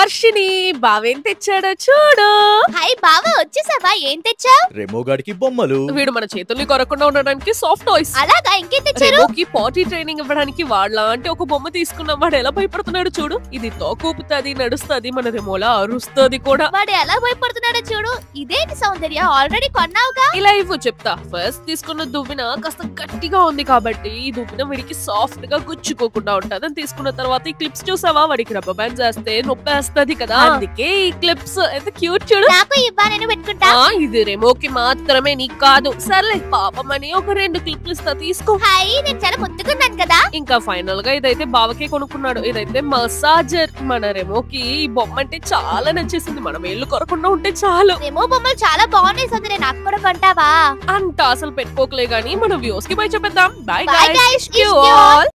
వర్షిని బావేం తెచ్చాడో చూడు హాయ్ బావా వచ్చేసావా ఏం తెచ్చావ్ రెమోగాడికి బొమ్మలు వీడు మన చేతుల్ని కొరకుండా ఉండడానికి సాఫ్ట్ టాయ్స్ అలాగా ఇంకేం తెచ్చారు రెమోకి పాటీ ట్రైనింగ్ ఇవ్వడానికి వాళ్ళంటే ఒక బొమ్మ తీసుకున్నాం వాడు ఎలా భయపడుతున్నాడు చూడు ఇది తోకూపుతుంది నడుస్తుంది మన రెమోలా అరుస్తుంది కూడా వాడు ఎలా భయపడుతున్నాడో చూడు ఇదేంటి సౌందర్య ఆల్రెడీ కొన్నావుగా ఇలా ఇవ్వు చెప్తా ఫస్ట్ తీసుకున్న దువ్విన కాస్త గట్టిగా ఉంది కాబట్టి ఈ దువ్విన వీడికి సాఫ్ట్ గా గుచ్చుకోకుండా ఉంటది అని తీసుకున్న తర్వాత ఈ క్లిప్స్ చూసావా వాడికి రబ్బర్ బ్యాండ్ చేస్తే నొప్పేస్తది కదా అందుకే ఈ క్లిప్స్ ఎంత క్యూట్ చూడు నాకు ఇవ్వా నేను పెట్టుకుంటా ఆ ఇది రెమోకి మాత్రమే నీకు కాదు సర్లే పాపం అని ఒక రెండు క్లిప్లు ఇస్తా తీసుకో హాయ్ నేను చాలా ముద్దుకున్నాను కదా ఇంకా ఫైనల్ గా ఇదైతే బావకే కొనుక్కున్నాడు ఇదైతే మసాజర్ మన రెమోకి ఈ బొమ్మ అంటే చాలా నచ్చేసింది మనం ఏళ్ళు కొరకుండా ఉంటే చాలు రెమో బొమ్మలు చాలా బాగున్నాయి సౌందర్య నాకు కూడా కొంటావా అంత అసలు పెట్టుకోకలే గానీ మన వ్యూస్ కి బై చెప్పేద్దాం bye Bye, guys guys. you It's you. all